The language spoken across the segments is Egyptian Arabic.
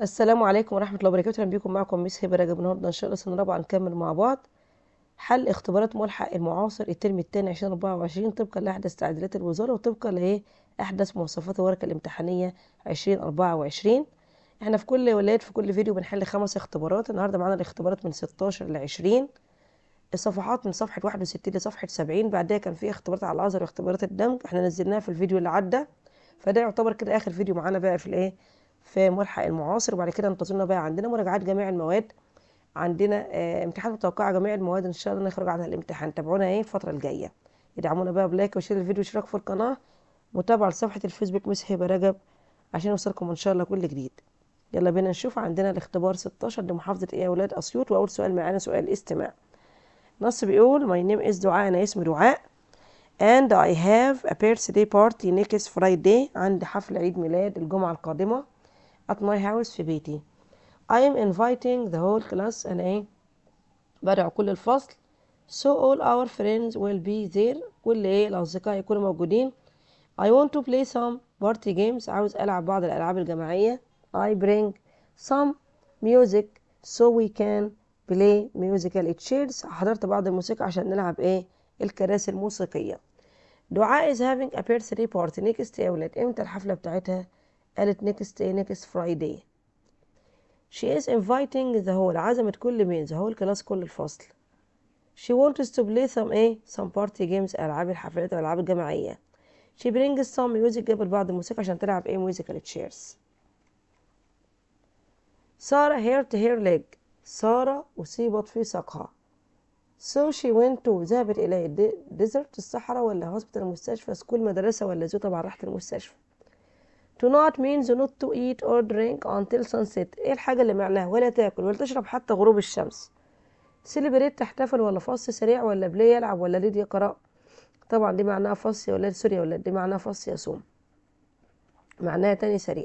السلام عليكم ورحمة الله وبركاته أهلا بيكم معكم ميس هبة رجب النهاردة إن شاء الله سنة رابعة نكمل مع بعض حل اختبارات ملحق المعاصر الترم الثاني 2024 طبقا لأحدث تعديلات الوزارة وطبقا لإيه أحدث مواصفات الورقة الامتحانية 2024 احنا في كل ولاد في كل فيديو بنحل خمس اختبارات النهارده معانا الاختبارات من 16 ل 20 الصفحات من صفحة 61 لصفحة 70 بعدها كان في اختبارات على الأزهر واختبارات الدمج احنا نزلناها في الفيديو اللي عدى فده يعتبر كده آخر فيديو معانا بقى في الإيه في ملحق المعاصر وبعد كده انتظرونا بقى عندنا مراجعات جميع المواد عندنا آه، امتحانات متوقعة جميع المواد ان شاء الله نخرج عنها الامتحان تابعونا ايه الفترة الجاية ادعمونا بقى بلايك وشير الفيديو واشتراك في القناة متابعة لصفحة الفيسبوك مس هبة رجب عشان يوصلكم ان شاء الله كل جديد يلا بينا نشوف عندنا الاختبار 16 لمحافظة ايه يا ولاد اسيوط واول سؤال معانا سؤال استماع نص بيقول my name is دعاء انا اسمي دعاء and I have a birthday party next Friday عندي حفل عيد ميلاد الجمعة القادمة at my house في بيتي I am inviting the whole class أنا إيه بدعو كل الفصل so all our friends will be there كل إيه الأصدقاء يكونوا موجودين I want to play some party games عاوز ألعب بعض الألعاب الجماعية I bring some music so we can play musical chairs حضرت بعض الموسيقى عشان نلعب إيه الكراسي الموسيقية دعاء is having a birthday party next يا ولاد امتى الحفلة بتاعتها قالت next ايه next Friday she is inviting the whole عزمت كل مين the whole class كل الفصل she wants to play some ايه some party games ألعاب الحفلات والألعاب الجماعية she brings some music جابت بعض الموسيقى عشان تلعب ايه musical chairs سارة hurt her leg سارة أصيبت في ساقها so she went to ذهبت إلى desert الصحراء ولا hospital المستشفى سكول مدرسة ولا زو طبعا راحت المستشفى to not means not to eat or drink until sunset ايه الحاجة اللي معناها ولا تاكل ولا تشرب حتى غروب الشمس celebrate تحتفل ولا فص سريع ولا بلاي يلعب ولا ليد يقرأ طبعا دي معناها فص يا ولاد سوري يا ولاد دي معناها فص يصوم معناها تاني سريع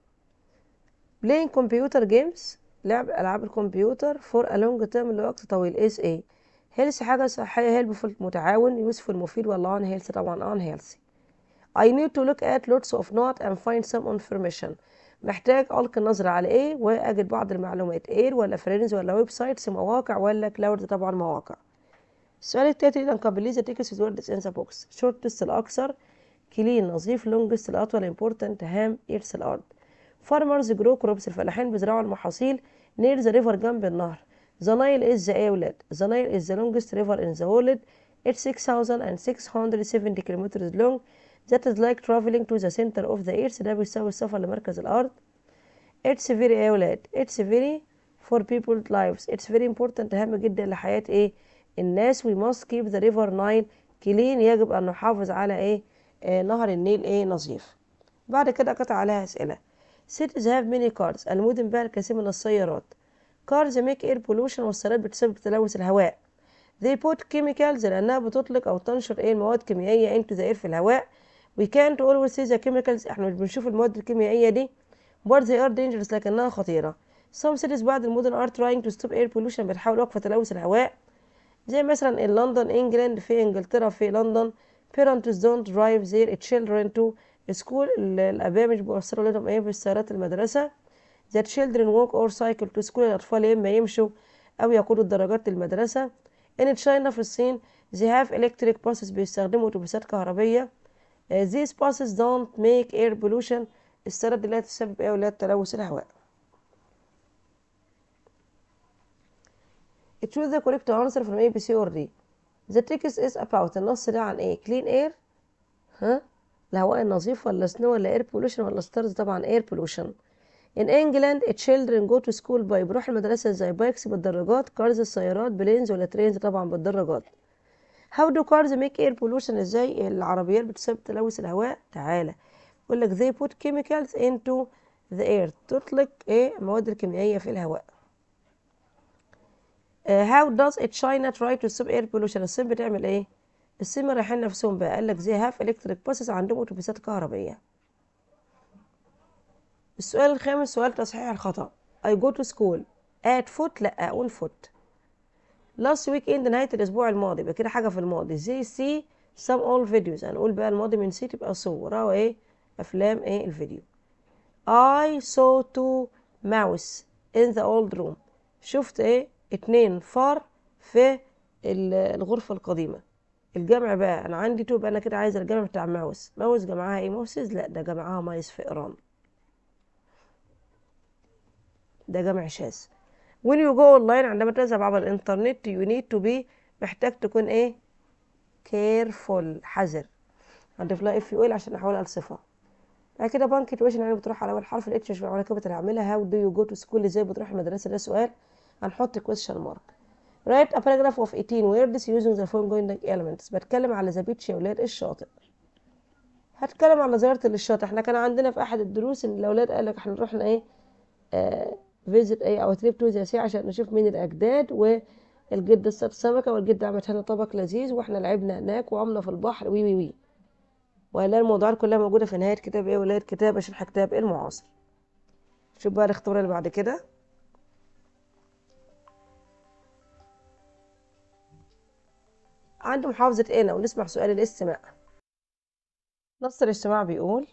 playing computer games لعب ألعاب الكمبيوتر for a long term لوقت طويل اس ايه هيلث حاجة صحية helpful متعاون useful مفيد ولا on healthy طبعا on healthy I need to look at lots of not and find some information محتاج ألقي النظر على إيه وأجد بعض المعلومات إيه ولا فريندز ولا ويب سايتس مواقع ولا كلاود طبعا مواقع السؤال التالت إذا قابليزة تكس ووردز إن ذا بوكس شورتست الأكثر كلين نظيف لونجست الأطول important هام إيرث الأرض فارمرز جرو كروبس الفلاحين بيزرعوا المحاصيل نير ذا ريفر جنب النهر ذا نايل إز ذا أولاد ذا نايل إز ذا longest river in the world it's 6670 kilometers long that is like traveling to the center of the earth ده بيساوي السفر لمركز الأرض it's very يا ولاد it's very for people's lives it's very important أهم جدا لحياة إيه الناس we must keep the river Nile clean يجب أن نحافظ على إيه آه نهر النيل إيه نظيف بعد كده قطع عليها أسئلة cities have many cars المدن بها الكثير من السيارات cars make air pollution والسيارات بتسبب تلوث الهواء they put chemicals لأنها بتطلق أو تنشر إيه المواد الكيميائية into the air في الهواء we can't always see the chemicals احنا مش بنشوف المواد الكيميائية دي but they are dangerous لكنها خطيرة some cities بعض المدن are trying to stop air pollution بتحاول وقف تلوث الهواء زي مثلا in لندن انجلاند في انجلترا في لندن parents don't drive their children to school الآباء مش بيوصلوا لهم ايه بالسيارات المدرسة the children walk or cycle to school الأطفال يا إما يمشوا أو يقودوا الدراجات للمدرسة in China في الصين they have electric buses بيستخدموا أتوبيسات كهربية Uh, these buses don't make air pollution السيارات دي لا تسبب ايه ولا تلوث الهواء choose the correct answer from A, B, C or D the text is about النص ده عن ايه clean air ها الهواء النظيف ولا snow ولا air pollution ولا stars طبعا air pollution in England children go to school by بيروح المدرسة زي بايكس بالدراجات cars السيارات بلينز ولا ترينز طبعا بالدراجات How do cars make air pollution ازاي العربيات بتسبب تلوث الهواء تعالى يقول لك they put chemicals into the air تطلق ايه المواد الكيميائية في الهواء uh, how does it China try to stop air pollution الصين بتعمل ايه الصين رايحين نفسهم بقى قال لك they have electric buses عندهم اتوبيسات كهربية السؤال الخامس سؤال تصحيح الخطأ I go to school at foot لا اقول foot last weekend نهاية الأسبوع الماضي يبقى كده حاجة في الماضي زي سي some all videos هنقول بقى الماضي من سي تبقى صور أو إيه أفلام إيه الفيديو I saw two mouse in the old room شفت ايه اتنين فار في ال- الغرفة القديمة الجمع بقى انا عندي تو بقى انا كده عايزه الجمع بتاع ماوس ماوس جمعها ايه ماوسز لا ده جمعها مايس فئران ده جمع شاذ when you go online عندما تذهب عبر الانترنت you need to be محتاج تكون ايه careful حذر هنضيف لها اف يو ال عشان احولها لصفه بعد كده بانكتويشن يعني بتروح على اول حرف الاتش مش على كده هعملها هاو دو يو جو تو سكول ازاي بتروح المدرسه ده سؤال هنحط question mark write a paragraph of 18 words using the following elements بتكلم على ذا بيتش يا ولاد الشاطئ هتكلم على زيارة للشاطئ احنا كان عندنا في احد الدروس ان الاولاد قال لك احنا رحنا ايه آه فيزيت ايه او تريب تو ذا سي عشان نشوف مين الاجداد والجد اصطاد سمكه والجد عملت لنا طبق لذيذ واحنا لعبنا هناك وعمنا في البحر وي وي وي ولا الموضوعات كلها موجوده في نهايه كتاب ايه ولاد كتاب شرح كتاب المعاصر شوف بقى الاختبار اللي بعد كده عند محافظة قنا ونسمع سؤال الاستماع نص الاستماع بيقول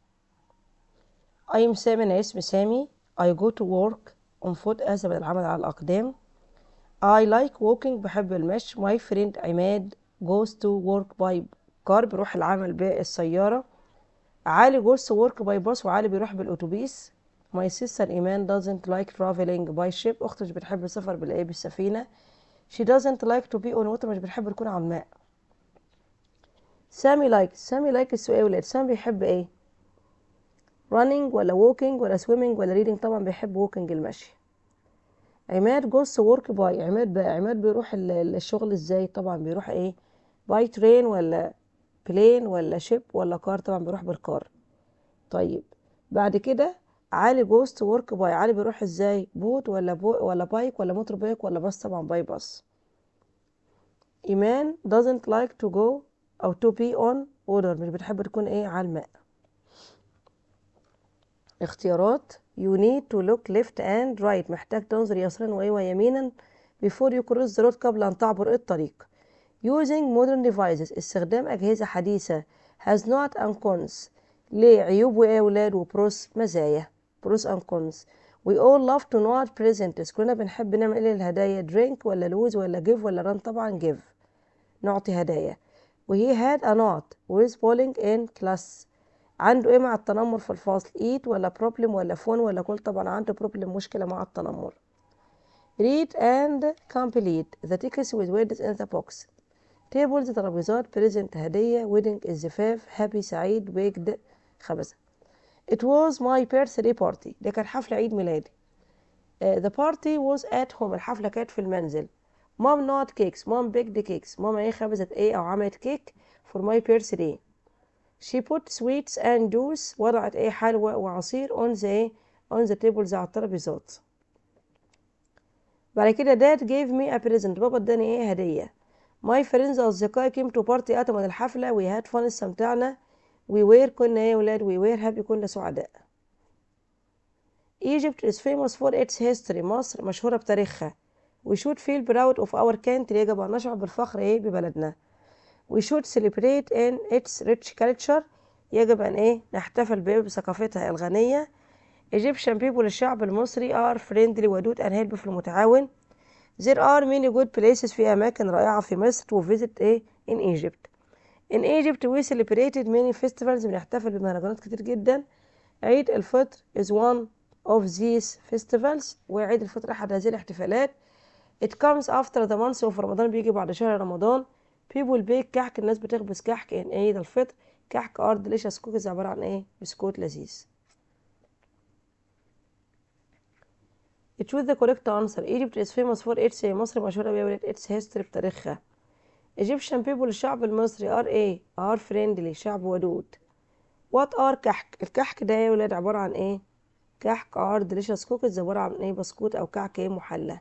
I'm سامي أنا اسمي سامي I go to work on foot أذهب إلى العمل على الأقدام I like walking بحب المشي My friend عماد goes to work by car بيروح العمل بالسيارة علي goes to work by bus وعلي بيروح بالأتوبيس My sister إيمان doesn't like traveling by ship أختي مش بتحب السفر بالإيه بالسفينة She doesn't like to be on water مش بتحب تكون على الماء سامي لايك سامي لايك السؤال ولاد سامي بيحب ايه running ولا walking ولا swimming ولا reading طبعا بيحب walking المشي عماد goes to work by عماد بقى عماد بيروح ال- ال- الشغل ازاي طبعا بيروح ايه by train ولا plane ولا ship ولا car طبعا بيروح بالكار طيب بعد كده علي goes to work by علي بيروح ازاي بوت ولا بو ولا بايك ولا موتور بايك ولا باص طبعا باي باص إيمان doesn't like to go أو to be on water مش بتحب تكون إيه على الماء اختيارات you need to look left and right محتاج تنظر يسارا وإيه ويمينا before you cross the road قبل أن تعبر الطريق using modern devices استخدام أجهزة حديثة has not and cons ليه عيوب وإيه يا ولاد وبروس مزايا بروس and cons we all love to not presents كلنا بنحب نعمل إيه الهدايا drink ولا lose ولا give ولا run طبعا give نعطي هدايا وهي had a not with bowling in class عنده ايه مع التنمر في الفصل eat ولا problem ولا phone ولا كل طبعا عنده problem مشكلة مع التنمر read and complete the text with words in the box tables ترابيزات present هدية wedding الزفاف happy سعيد baked خبزة it was my birthday party ده كان حفل عيد ميلادي uh, the party was at home الحفلة كانت في المنزل مام not cakes مام baked cakes ماما ايه خبزت ايه او عملت كيك for my birthday she put sweets and juice وضعت ايه حلوى وعصير on the ايه on the tables على الترابيزات بعد كده dad gave me a present بابا اداني ايه هدية my friends أصدقائي came to party أتوا من الحفلة we had fun استمتعنا we were كنا ايه يا ولاد we were happy كنا سعداء Egypt is famous for its history مصر مشهورة بتاريخها we should feel proud of our country يجب أن نشعر بالفخر ايه ببلدنا we should celebrate in its rich culture يجب أن ايه نحتفل بايه بثقافتها الغنية Egyptian people الشعب المصري are friendly ودود and helpful متعاون there are many good places في أماكن رائعة في مصر to visit ايه in Egypt in Egypt we celebrated many festivals بنحتفل بمهرجانات كتير جدا عيد الفطر is one of these festivals وعيد الفطر أحد هذه الاحتفالات it comes after the month of رمضان بيجي بعد شهر رمضان people bake كحك الناس بتخبز كحك in عيد الفطر كحك are delicious cookies عبارة عن ايه بسكوت لذيذ choose the correct answer Egypt is famous for its مصر مشهورة بيها its history بتاريخها Egyptian people الشعب المصري are ايه are friendly شعب ودود what are كحك الكحك ده يا ولاد عبارة عن ايه كحك are delicious cookies عبارة عن ايه بسكوت او كحك ايه محلى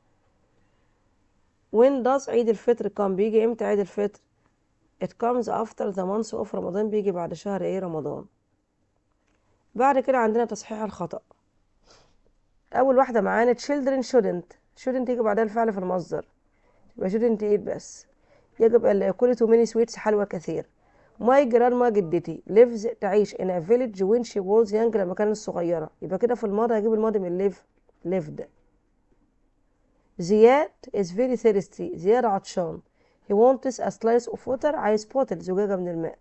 when does عيد الفطر come بيجي امتى عيد الفطر it comes after the month of رمضان بيجي بعد شهر ايه رمضان بعد كده عندنا تصحيح الخطأ اول واحدة معانا children shouldn't shouldn't يجي بعدها الفعل في المصدر يبقى shouldn't eat بس يجب ألا يأكل too many sweets حلوى كثير my grandma جدتي lives تعيش in a village when she was young لما كانت صغيرة يبقى كده في الماضي هجيب الماضي من live lived زياد is very thirsty زياد عطشان he wants a slice of water عايز بوتل زجاجة من الماء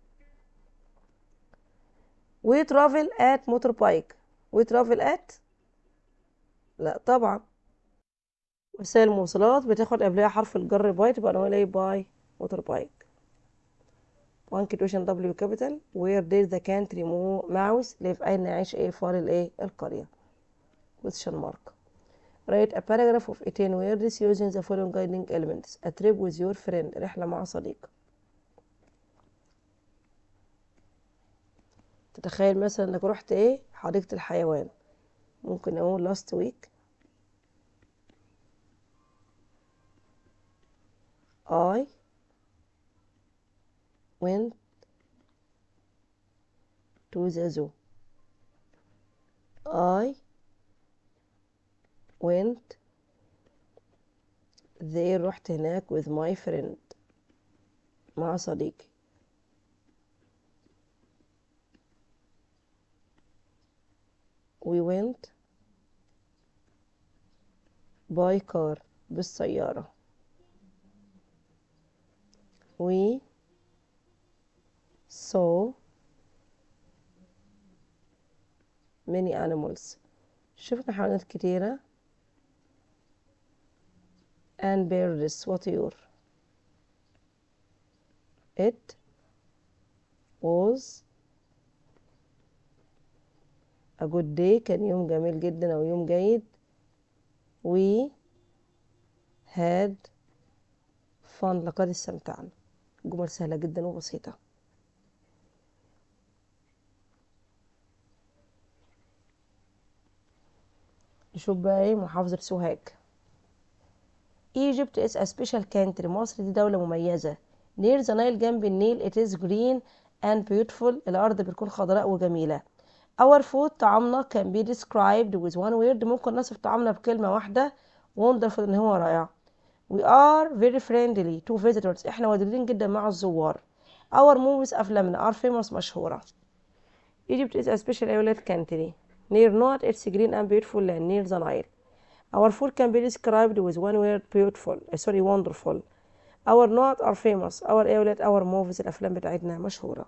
we travel at motorbike we travel at لا طبعا وسائل المواصلات بتاخد قبلها حرف الجر باي تبقى نقول ايه باي موتور بايك one question W capital where did the country mouse live أين يعيش ايه فار الايه القرية question mark write a paragraph of 18 words using the following guiding elements a trip with your friend رحلة مع صديق تتخيل مثلا انك رحت ايه حديقة الحيوان ممكن اقول last week I went to the zoo. I went there رحت هناك with my friend مع صديقي we went by car بالسيارة we saw many animals شفنا حيوانات كتيرة and birds وطيور it was a good day كان يوم جميل جدا أو يوم جيد we had fun لقد استمتعنا جمل سهلة جدا وبسيطة نشوف بقى ايه محافظة سوهاج Egypt is a special country مصر دي دولة مميزة near the Nile جنب النيل it is green and beautiful الأرض بتكون خضراء وجميلة our food طعامنا can be described with one word ممكن نصف طعامنا بكلمة واحدة wonderful إن هو رائع we are very friendly to visitors احنا ودودين جدا مع الزوار our movies أفلامنا are famous مشهورة Egypt is a special island country near north it's green and beautiful land near the Nile our food can be described with one word beautiful uh, sorry wonderful our north are famous our island our movies الأفلام بتاعتنا مشهورة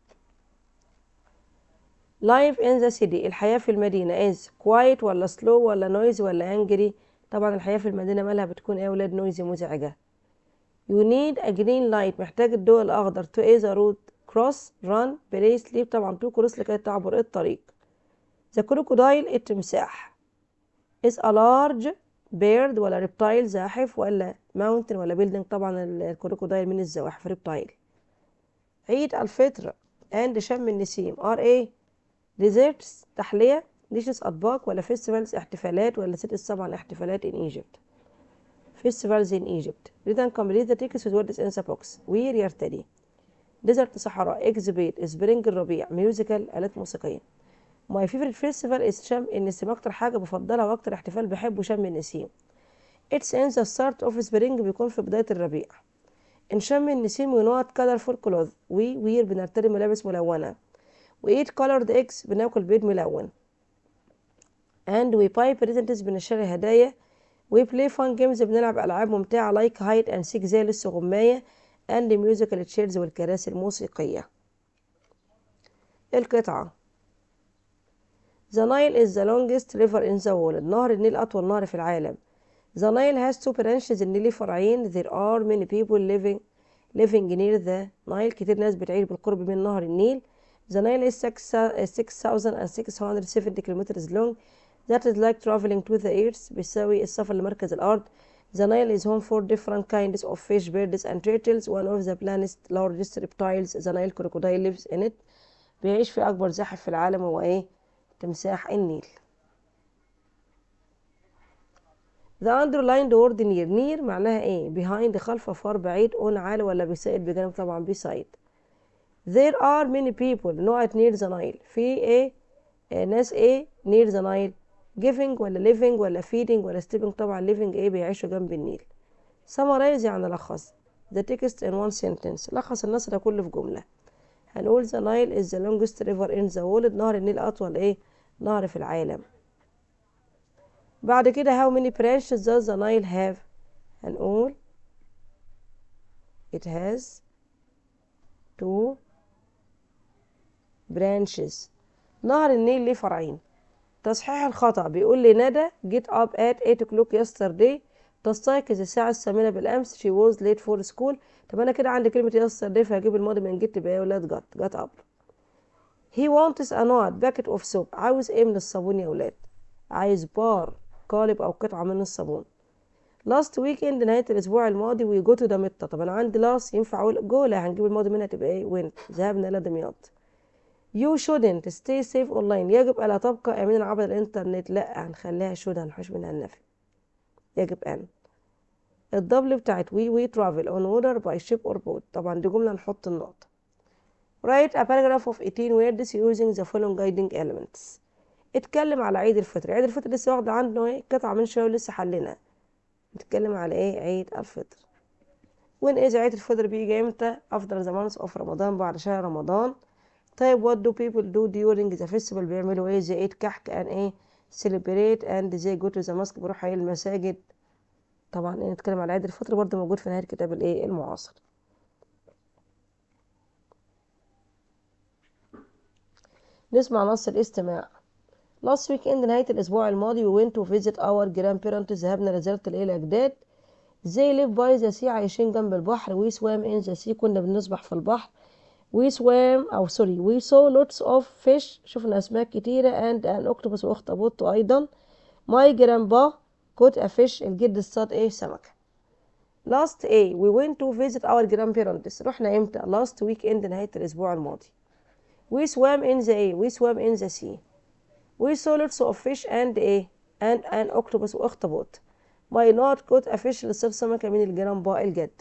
life in the city الحياة في المدينة is quiet ولا slow ولا noisy ولا angry طبعا الحياة في المدينة مالها بتكون ايه يا ولاد نويزي مزعجة you need a green light محتاج الضوء الأخضر to either road cross run play sleep طبعا to cross لكي تعبر الطريق the crocodile التمساح is a large bird ولا reptile زاحف ولا mountain ولا building طبعا الكروكودايل من الزواحف reptile عيد الفطر and شم النسيم are a desserts تحلية dishes أطباق ولا festivals احتفالات ولا ست السبع احتفالات in Egypt festivals in Egypt read and complete the text with words in the box where يرتدي desert صحراء exhibit spring الربيع musical آلات موسيقية my favorite festival is شم النسيم أكتر حاجة بفضلها وأكتر احتفال بحبه شم النسيم it's in the start of spring بيكون في بداية الربيع إن شم النسيم we not colorful clothes we wear بنرتدي ملابس ملونة we eat colored eggs بناكل بيض ملون and we buy presents بنشتري هدايا we play fun games بنلعب ألعاب ممتعة like hide and seek زي الاستغماية and musical chairs والكراسي الموسيقية القطعة The Nile is the longest river in the world نهر النيل أطول نهر في العالم The Nile has two branches النيل ليه فرعين There are many people living living near the Nile كتير ناس بتعيش بالقرب من نهر النيل The Nile is 6670 kilometers long That is like traveling to the earth بيساوي السفر لمركز الأرض The Nile is home for different kinds of fish, birds and turtles. One of the planet's largest reptiles, the Nile crocodile lives in it. بيعيش في أكبر زاحف في العالم هو إيه؟ تمساح النيل. The underlined word near near معناها إيه؟ behind خلف فار بعيد on على ولا beside بجانب طبعا beside. There are many people not near the Nile. في إيه؟ آه ناس إيه؟ near the Nile. giving ولا living ولا feeding ولا stepping طبعا living ايه بيعيشوا جنب النيل summarize يعني لخص the text in one sentence لخص النص ده كله في جملة هنقول the Nile is the longest river in the world نهر النيل أطول إيه نهر في العالم بعد كده how many branches does the Nile have هنقول it has two branches نهر النيل ليه فرعين تصحيح الخطأ بيقول لي ندى get up at 8 o'clock yesterday تستيقظ الساعة الثامنة بالأمس she was late for school طب أنا كده عندي كلمة yesterday فهجيب الماضي من get تبقى إيه يا ولاد got got up he wants a not bucket of soap عاوز إيه من الصابون يا ولاد عايز بار قالب أو قطعة من الصابون last weekend نهاية الأسبوع الماضي we go to دمياط طب أنا عندي last ينفع أقول go لا هنجيب الماضي منها تبقى إيه went ذهبنا إلى دمياط You shouldn't stay safe online يجب ألا تبقى آمنا عبر الإنترنت لا هنخليها should هنحوش منها النفي يجب أن الدبل بتاعت we we travel on water by ship or boat طبعا دي جملة نحط النقطة write a paragraph of 18 words using the following guiding elements اتكلم على عيد الفطر عيد الفطر لسه واخدة عنده ايه قطعة من شوية ولسه حلنا نتكلم على ايه عيد الفطر وين اذا عيد الفطر بيجي امتى after the month of رمضان بعد شهر رمضان طيب what do people do during the festival بيعملوا ايه زي eat كحك and ايه celebrate and they go to the mosque بيروحوا ايه المساجد طبعا ايه نتكلم على عيد الفطر برضه موجود في نهاية كتاب الايه المعاصر نسمع نص الاستماع last weekend نهاية الأسبوع الماضي we went to visit our grandparents ذهبنا لزيارة الإيه الأجداد they live by the sea عايشين جنب البحر we swam in the sea كنا بنسبح في البحر we swam أو sorry we saw lots of fish شفنا أسماك كتيرة and an octopus وأخطبوط أيضا my grandpa caught a fish الجد اصطاد إيه سمكة last A we went to visit our grandparents رحنا إمتى last weekend نهاية الأسبوع الماضي we swam in the A we swam in the sea we saw lots of fish and A and an octopus وأخطبوط my not caught a fish اللي اصطاد سمكة من الجرانبا الجد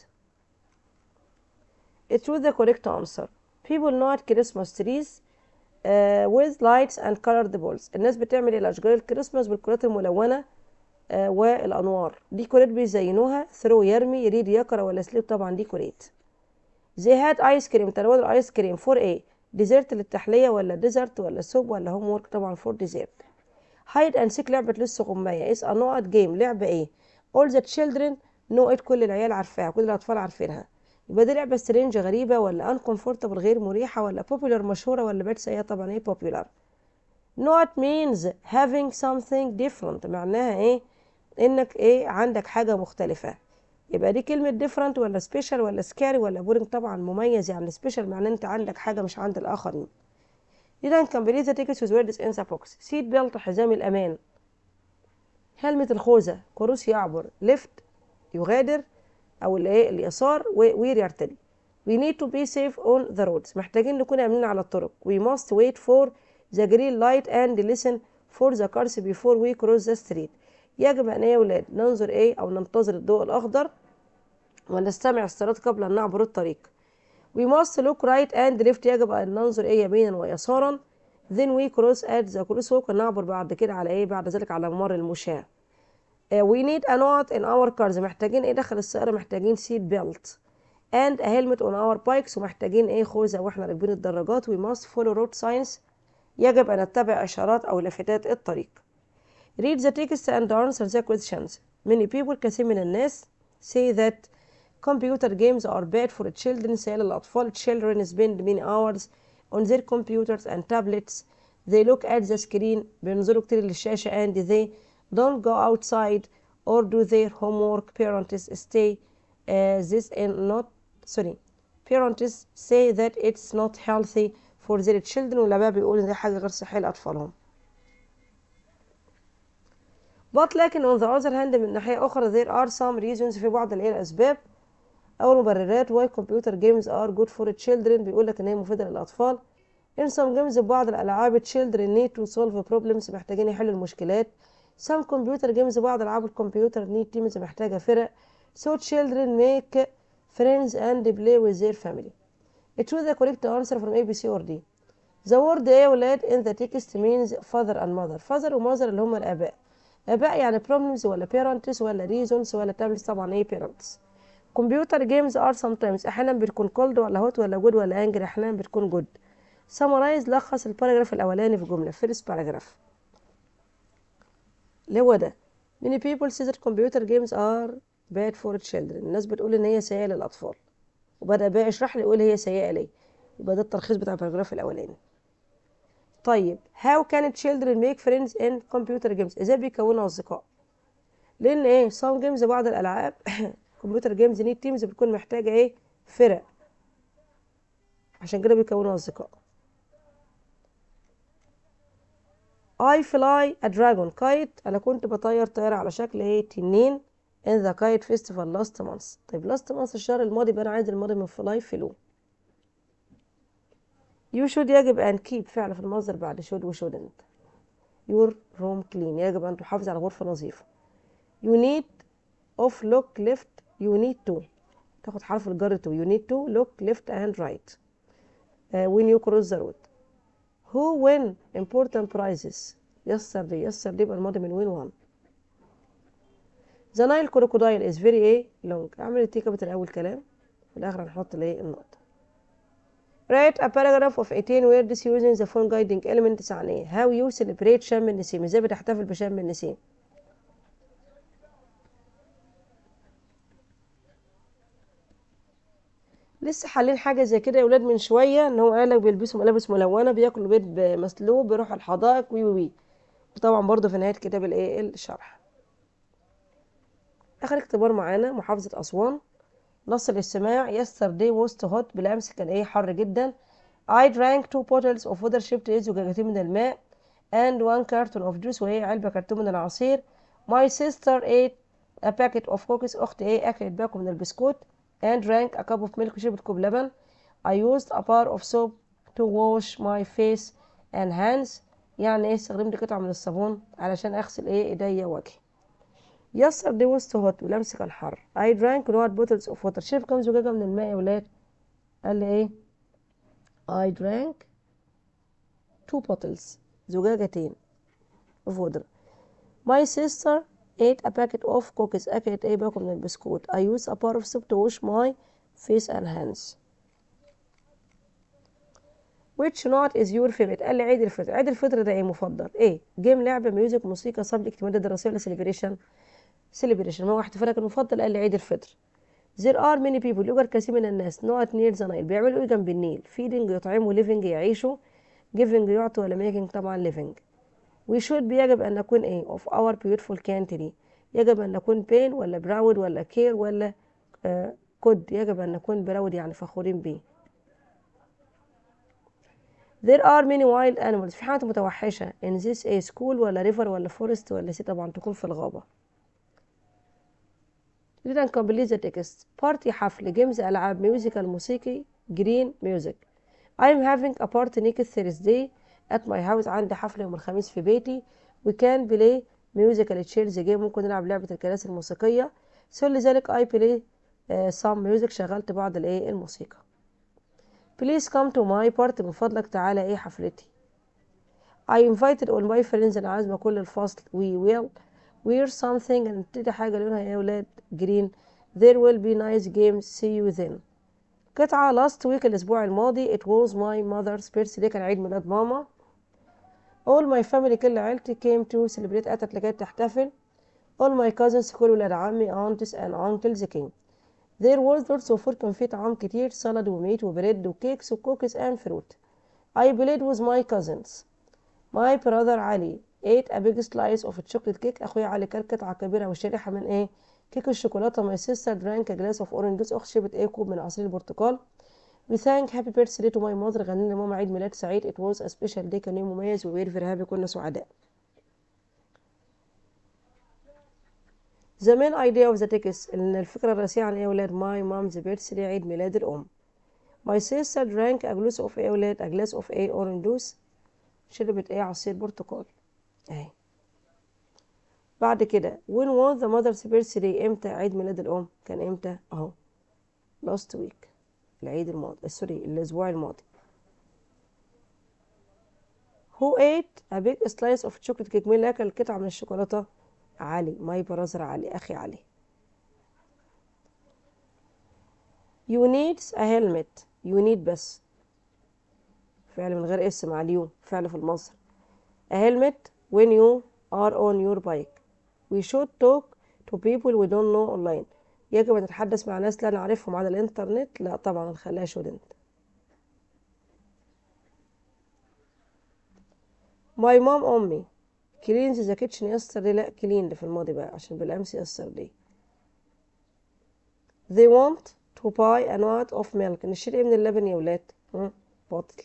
It was the correct answer. People not Christmas trees uh, with lights and colored balls. الناس بتعمل إيه الأشجار الكريسماس بالكرات الملونة uh, والأنوار. ديكوريت بيزينوها ثرو يرمي يريد يقرأ ولا سليب طبعا ديكوريت. They had ice cream تناول الآيس كريم فور إيه؟ ديزرت للتحلية ولا ديزرت ولا سوب ولا هوم وورك طبعا فور ديزرت. هايد أند سيك لعبة لسه غمية اس نوت جيم لعبة إيه؟ all the children know it كل العيال عارفاها كل الأطفال عارفينها. يبقى دي لعبة سترينج غريبة ولا uncomfortable غير مريحة ولا popular مشهورة ولا بقت سيئة طبعا ايه popular not means having something different معناها ايه انك ايه عندك حاجة مختلفة يبقى دي كلمة different ولا special ولا scary ولا boring طبعا مميز يعني special معناه انت عندك حاجة مش عند الآخرين إذا complete the tickets with words in the box seat belt حزام الأمان هلمة الخوذة كروس يعبر left يغادر او الايه اليسار وير يرتدي we need to be safe on the roads محتاجين نكون امنين على الطرق we must wait for the green light and listen for the cars before we cross the street يجب ان يا ولاد ننظر ايه او ننتظر الضوء الاخضر ونستمع الصراط قبل ان نعبر الطريق we must look right and left يجب ان ننظر ايه يمينا ويسارا then we cross at the crosswalk ونعبر بعد كده على ايه بعد ذلك على ممر المشاة we need a note in our cars محتاجين ايه داخل السيارة محتاجين seat belt and a helmet on our bikes ومحتاجين ايه خوذة واحنا راكبين الدراجات we must follow road signs يجب ان نتبع اشارات او لافتات الطريق read the text and answer the questions many people كثير من الناس say that computer games are bad for children سيال الأطفال children spend many hours on their computers and tablets they look at the screen بينظروا كتير للشاشة and they don't go outside or do their homework parents stay uh, this in not sorry parents say that it's not healthy for their children والآباء بيقولوا دي حاجة غير صحية لأطفالهم but لكن on the other hand من ناحية أخرى there are some reasons في بعض الإيه الأسباب أو المبررات why computer games are good for children بيقول لك إن هي مفيدة للأطفال in some games بعض الألعاب children need to solve problems محتاجين يحلوا المشكلات some computer games بعض ألعاب الكمبيوتر need teams محتاجة فرق so children make friends and play with their family choose the correct answer from A B C or D the word يا ولاد in the text means father and mother father و mother اللي هم الآباء آباء يعني problems ولا parents ولا reasons ولا tablets طبعا إيه parents computer games are sometimes احيانا بتكون cold ولا hot ولا good ولا angry احيانا بتكون good summarize لخص الباراجراف الاولاني في جمله first paragraph اللي هو ده many people say that computer games are bad for children الناس بتقول ان هي سيئه للاطفال وبدا بقى يشرح لي يقول هي سيئه ليه يبقى ده التلخيص بتاع الباراجراف الاولاني طيب how can children make friends in computer games ازاي بيكونوا اصدقاء لان ايه some games بعض الالعاب كمبيوتر جيمز نيد تيمز بتكون محتاجه ايه فرق عشان كده بيكونوا اصدقاء I fly a dragon kite أنا كنت بطير طيارة على شكل ايه تنين in the kite festival last month طيب last month الشهر الماضي يبقى أنا عايز الماضي من fly فلو you should يجب أن keep فعل في المصدر بعد should و shouldn't your room clean يجب أن تحافظ على غرفة نظيفة you need of look left you need to تاخد حرف الجر to you need to look left and right uh, when you cross the road who win important prizes yesterday yesterday يبقى الماضي من win one the Nile crocodile is very ايه long اعمل التي كابيتال اول كلام في الاخر هنحط الايه النقطة write a paragraph of 18 words using the phone guiding elements عن ايه how you celebrate شم النسيم ازاي بتحتفل بشم النسيم لسه حالين حاجه زي كده يا ولاد من شويه ان هو قالك بيلبسوا ملابس ملونه بياكلوا بيض مسلوق بيروحوا الحدائق وي وي وطبعا برضه في نهايه كتاب الايه الشرح اخر اختبار معانا محافظه اسوان نص الاستماع yesterday was too hot بالامس كان ايه حر جدا I drank two bottles of water شربت ايه زجاجتين من الماء and one carton of juice وهي علبه كرتون من العصير my sister ate a packet of cookies اختي ايه اكلت باكو من البسكوت and drank a cup of milk شربت كوب لبن I used a bar of soap to wash my face and hands يعني ايه استخدمت قطعة من الصابون علشان اغسل ايه ايديا ووجهي yesterday was too hot والامس كان حر I drank one bottles of water شرب كام زجاجة من الماء يا ولاد قال لي ايه I drank two bottles زجاجتين of water my sister ate a packet of cookies أكلت ايه باكو من البسكوت I use a bar of soap to wash my face and hands which not is your favorite قال لي عيد الفطر عيد الفطر ده ايه مفضل ايه جيم لعبة ميوزك موسيقى سبجكت مادة دراسية ولا سيليبريشن سيليبريشن ما هو احتفالك المفضل قال لي عيد الفطر there are many people يوجد كثير من الناس not near the Nile بيعملوا ايه جنب النيل feeding يطعموا living يعيشوا giving يعطوا ولا making طبعا living we should بيجب أن نكون إيه of our beautiful country يجب أن نكون pain ولا proud ولا care ولا uh, could يجب أن نكون proud يعني فخورين بيه there are many wild animals في حيوانات متوحشة in this a school ولا river ولا forest ولا سي طبعا تكون في الغابة read and complete the text party حفل games ألعاب musical موسيقي green music I am having a party next Thursday at my house عندي حفلة يوم الخميس في بيتي we can play musical chairs game ممكن نلعب لعبة الكراسي الموسيقية so لذلك I play uh, some music شغلت بعض الايه الموسيقى please come to my party من فضلك تعالى ايه حفلتي I invited all my friends انا عازمة كل الفصل we will wear something نبتدي حاجة لونها يا ولاد green there will be nice games see you then قطعة last week الأسبوع الماضي it was my mother's birthday كان عيد ميلاد ماما all my family كل عيلتي came to celebrate أتت لكي تحتفل all my cousins كل ولاد عمي aunts and uncles came there was lots of food كان في طعام كتير سلطة وميت وبريد وكيكس وكوكيز and fruit I played with my cousins my brother علي ate a big slice of chocolate cake أخويا علي كل قطعة كبيرة وشريحة من إيه كيك الشوكولاتة my sister drank a glass of orange juice أختي شربت إيه كوب من عصير البرتقال We thank happy birthday to my mother غنينا لماما عيد ميلاد سعيد it was a special day كان يوم مميز و we're very happy كنا سعداء The main idea of the text إن الفكرة الرئيسية عن إيه يا ولاد my mom's birthday عيد ميلاد الأم My sister drank a glass of إيه يا ولاد a glass of إيه orange juice شربت إيه عصير برتقال أهي بعد كده when was the mother's birthday امتى عيد ميلاد الأم كان امتى أهو last week العيد الماضي سوري الأسبوع الماضي who ate a big slice of chocolate cake مين اللي أكل قطعة من الشوكولاتة علي ماي براذر علي أخي علي you needs a helmet you need بس فعل من غير اسم مع اليو فعل في المصدر a helmet when you are on your bike we should talk to people we don't know online يجب أن نتحدث مع ناس لا نعرفهم على الإنترنت لا طبعا نخليها shouldn't my mom أمي cleans the kitchen yesterday لا cleaned في الماضي بقى عشان بالأمس yesterday they want to buy a lot of milk نشتري إيه من اللبن يا ولاد هم؟ بطل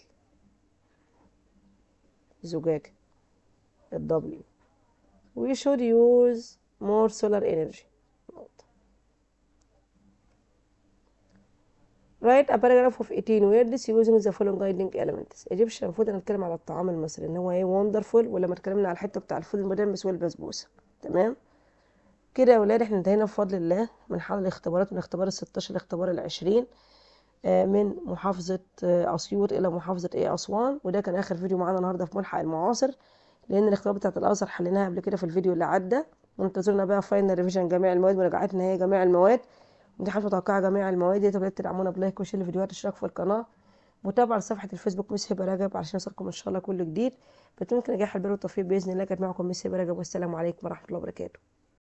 زجاجة الدبليو we should use more solar energy نقطة. write a paragraph of 18 words using the following guiding elements Egyptian المفروض نتكلم على الطعام المصري ان هو ايه wonderful ولما اتكلمنا على الحته بتاع الفول المدمس والبسبوسه تمام كده يا ولاد احنا انتهينا بفضل الله من حل الاختبارات من اختبار ال 16 لاختبار ال 20 آه، من محافظة آه، أسيوط إلى محافظة إيه أسوان وده كان آخر فيديو معانا النهاردة في ملحق المعاصر لأن الاختبارات بتاعة الأزهر حليناها قبل كده في الفيديو اللي عدى وانتظرنا بقى فاينل ريفيجن جميع المواد مراجعتنا هي جميع المواد امتحان متوقعة جميع المواد يا ريت تدعمونا بلايك وشير الفيديوهات اشتراك في القناة متابعة لصفحة الفيسبوك ميس هبة رجب علشان يوصلكم إن شاء الله كل جديد بتمكن نجاح البر والتوفيق بإذن الله كانت معكم ميس هبة رجب والسلام عليكم ورحمة الله وبركاته